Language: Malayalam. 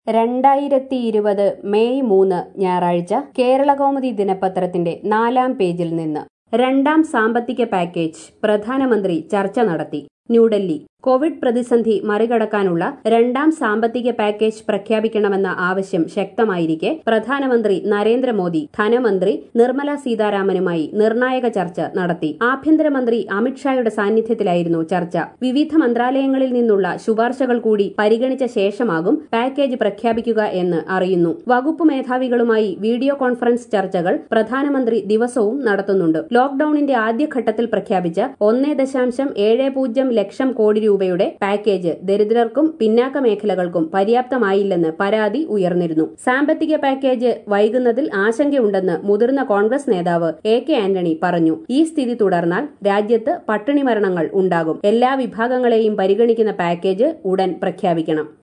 രണ്ടായിരത്തി ഇരുപത് മെയ് മൂന്ന് ഞായറാഴ്ച കേരളകൗമുദി ദിനപത്രത്തിന്റെ നാലാം പേജിൽ നിന്ന് രണ്ടാം സാമ്പത്തിക പാക്കേജ് പ്രധാനമന്ത്രി ചർച്ച നടത്തി ന്യൂഡൽഹി കോവിഡ് പ്രതിസന്ധി മറികടക്കാനുള്ള രണ്ടാം സാമ്പത്തിക പാക്കേജ് പ്രഖ്യാപിക്കണമെന്ന ആവശ്യം ശക്തമായിരിക്കെ പ്രധാനമന്ത്രി നരേന്ദ്രമോദി ധനമന്ത്രി നിർമ്മല സീതാരാമനുമായി നിർണായക ചർച്ച നടത്തി ആഭ്യന്തരമന്ത്രി അമിത്ഷായുടെ സാന്നിധ്യത്തിലായിരുന്നു ചർച്ച വിവിധ മന്ത്രാലയങ്ങളിൽ നിന്നുള്ള ശുപാർശകൾ കൂടി പരിഗണിച്ച ശേഷമാകും പാക്കേജ് പ്രഖ്യാപിക്കുക എന്ന് അറിയുന്നു വകുപ്പ് മേധാവികളുമായി വീഡിയോ കോൺഫറൻസ് ചർച്ചകൾ പ്രധാനമന്ത്രി ദിവസവും നടത്തുന്നുണ്ട് ലോക്ഡൌണിന്റെ ആദ്യഘട്ടത്തിൽ പ്രഖ്യാപിച്ച ഒന്നേ ദശാംശം ഏഴ് പൂജ്യം ലക്ഷം കോടി രൂപയുടെ പാക്കേജ് ദരിദ്രർക്കും പിന്നാക്ക മേഖലകൾക്കും പര്യാപ്തമായില്ലെന്ന് പരാതി ഉയർന്നിരുന്നു സാമ്പത്തിക പാക്കേജ് വൈകുന്നതിൽ ആശങ്കയുണ്ടെന്ന് മുതിർന്ന കോൺഗ്രസ് നേതാവ് എ കെ ആന്റണി പറഞ്ഞു ഈ സ്ഥിതി തുടർന്നാൽ രാജ്യത്ത് പട്ടിണി മരണങ്ങൾ ഉണ്ടാകും എല്ലാ വിഭാഗങ്ങളെയും പരിഗണിക്കുന്ന പാക്കേജ് ഉടൻ പ്രഖ്യാപിക്കണം